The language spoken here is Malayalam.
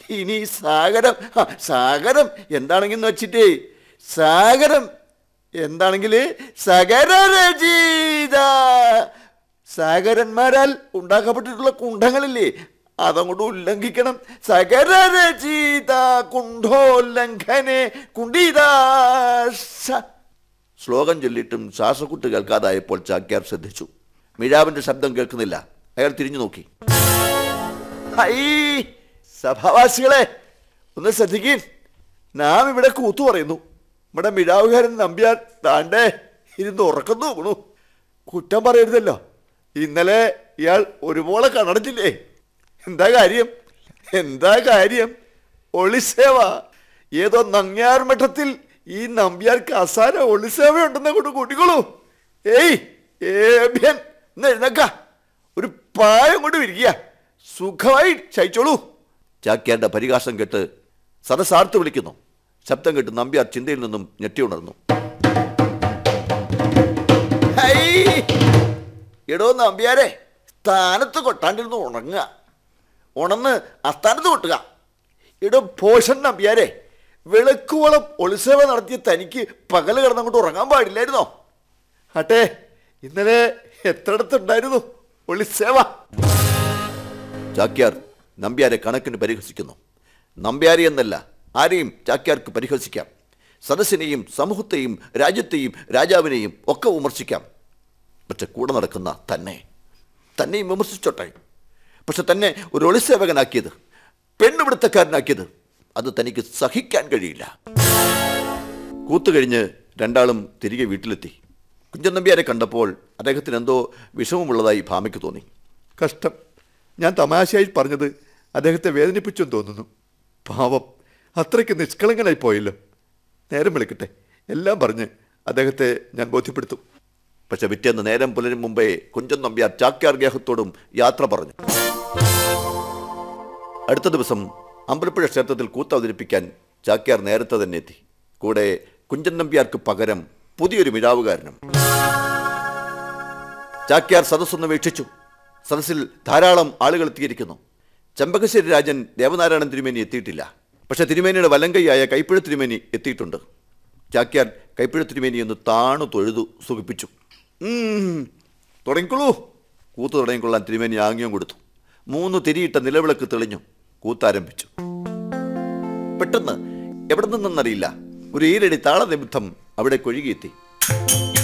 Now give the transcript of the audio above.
ഇനി സാഗരം ആ, സാഗരം എന്താണെങ്കിലും വെച്ചിട്ടേ സാഗരം എന്താണെങ്കിൽ സഗരരചിത സാഗരന്മാരാൽ ഉണ്ടാക്കപ്പെട്ടിട്ടുള്ള കുണ്ഠങ്ങളില്ലേ അതങ്ങോട്ട് ഉല്ലംഘിക്കണം സഗരരചിത കുണ്ഠോല്ലംഘനെ കുണ്ടീതാശ ശ്ലോകം ചൊല്ലിയിട്ടും ശ്വാസക്കുട്ട് കേൾക്കാതായപ്പോൾ ചാക്യാർ ശ്രദ്ധിച്ചു മിഴാവിന്റെ ശബ്ദം കേൾക്കുന്നില്ല അയാൾ തിരിഞ്ഞു നോക്കി ഹൈ സഭാവാസികളെ ഒന്ന് ശ്രദ്ധിക്കീൻ നാം ഇവിടെ കൂത്തു പറയുന്നു നമ്മുടെ മിഴാവുകാരൻ നമ്പ്യാർ താണ്ടേ ഇരുന്ന് ഉറക്കുന്നു വീണു കുറ്റം പറയരുതല്ലോ ഇന്നലെ ഇയാൾ ഒരുപോലെ കണടച്ചില്ലേ എന്താ കാര്യം എന്താ കാര്യം ഒളിസേവ ഏതോ നങ്ങ്യാർ മഠത്തിൽ ഈ നമ്പ്യാർക്ക് അസാര ഒളിസേവ ഉണ്ടെന്ന് കൊണ്ട് കൂട്ടിക്കോളൂ ഏയ് ഏഭ്യൻ എന്ന് എഴുന്നേക്ക ഒരു പായം കൊണ്ട് വിരിക്കുക സുഖമായി ശയിച്ചോളൂ ചാക്യാന്റെ പരിഹാസം കേട്ട് സദസാർത്ത് വിളിക്കുന്നു ശബ്ദം കേട്ട് നമ്പ്യാർ ചിന്തയിൽ നിന്നും ഞെട്ടിയുണർന്നു ഹൈ! എടോ നമ്പ്യാരെ സ്ഥാനത്ത് കൊട്ടാണ്ടിരുന്ന് ഉണങ്ങുക ഉണന്ന് അസ്ഥാനത്ത് കൊട്ടുക എടോ പോഷൻ നമ്പ്യാരെ വിളക്കുവളം ഒളിസേവ നടത്തിയ തനിക്ക് പകല് കിടന്നങ്ങോട്ട് ഉറങ്ങാൻ പാടില്ലായിരുന്നോ ആട്ടെ ഇന്നലെ എത്രയിടത്തുണ്ടായിരുന്നു ഒളിസേവ ചാക്യാർ നമ്പ്യാരെ കണക്കിന് പരിഹസിക്കുന്നു നമ്പ്യാരെ എന്നല്ല ആരെയും ചാക്യാർക്ക് പരിഹസിക്കാം സദസ്സിനെയും സമൂഹത്തെയും രാജ്യത്തെയും രാജാവിനെയും ഒക്കെ വിമർശിക്കാം പക്ഷെ കൂടെ നടക്കുന്ന തന്നെ തന്നെയും വിമർശിച്ചോട്ടെ പക്ഷെ തന്നെ ഒരു ഒളിസേവകനാക്കിയത് പെണ്ണുപിടുത്തക്കാരനാക്കിയത് അത് തനിക്ക് സഹിക്കാൻ കഴിയില്ല കൂത്തുകഴിഞ്ഞ് രണ്ടാളും തിരികെ വീട്ടിലെത്തി കുഞ്ചൻ നമ്പ്യാരെ കണ്ടപ്പോൾ അദ്ദേഹത്തിന് എന്തോ വിഷമമുള്ളതായി ഭാമയ്ക്ക് തോന്നി കഷ്ടം ഞാൻ തമാശയായി പറഞ്ഞത് അദ്ദേഹത്തെ വേദനിപ്പിച്ചെന്ന് തോന്നുന്നു പാവം അത്രയ്ക്ക് നിഷ്കളങ്കനായി പോയല്ലോ നേരം വിളിക്കട്ടെ എല്ലാം പറഞ്ഞ് അദ്ദേഹത്തെ ഞാൻ ബോധ്യപ്പെടുത്തും പക്ഷെ പിറ്റേന്ന് നേരം പുലരും മുമ്പേ കുഞ്ചൻ നമ്പ്യാർ ചാക്യാർ ഗേഹത്തോടും യാത്ര പറഞ്ഞു അടുത്ത ദിവസം അമ്പലപ്പുഴ ക്ഷേത്രത്തിൽ കൂത്ത് അവതരിപ്പിക്കാൻ ചാക്യാർ നേരത്തെ തന്നെ എത്തി കൂടെ കുഞ്ചൻ നമ്പ്യാർക്ക് പകരം പുതിയൊരു മിഴാവുകാരനും ചാക്യാർ സദസ്സൊന്ന് വീക്ഷിച്ചു സദസ്സിൽ ധാരാളം ആളുകൾ എത്തിയിരിക്കുന്നു ചെമ്പകശ്ശേരി രാജൻ ദേവനാരായണൻ തിരുമേനി എത്തിയിട്ടില്ല പക്ഷെ തിരുമേനിയുടെ വലങ്കൈയായ കൈപ്പിഴ തിരുമേനി എത്തിയിട്ടുണ്ട് ചാക്യാർ കൈപ്പിഴ തിരുമേനി ഒന്ന് താണു തൊഴുതു സുഖിപ്പിച്ചു ഉം, തുടങ്ങിക്കോളൂ കൂത്ത് തുടങ്ങിക്കൊള്ളാൻ തിരുമേനി ആംഗ്യം കൊടുത്തു മൂന്ന് തിരിയിട്ട നിലവിളക്ക് തെളിഞ്ഞു കൂത്താരംഭിച്ചു പെട്ടെന്ന് എവിടെ നിന്നെന്നറിയില്ല ഒരു ഈരടി താളനിബദ്ധം അവിടെ കൊഴുകിയെത്തി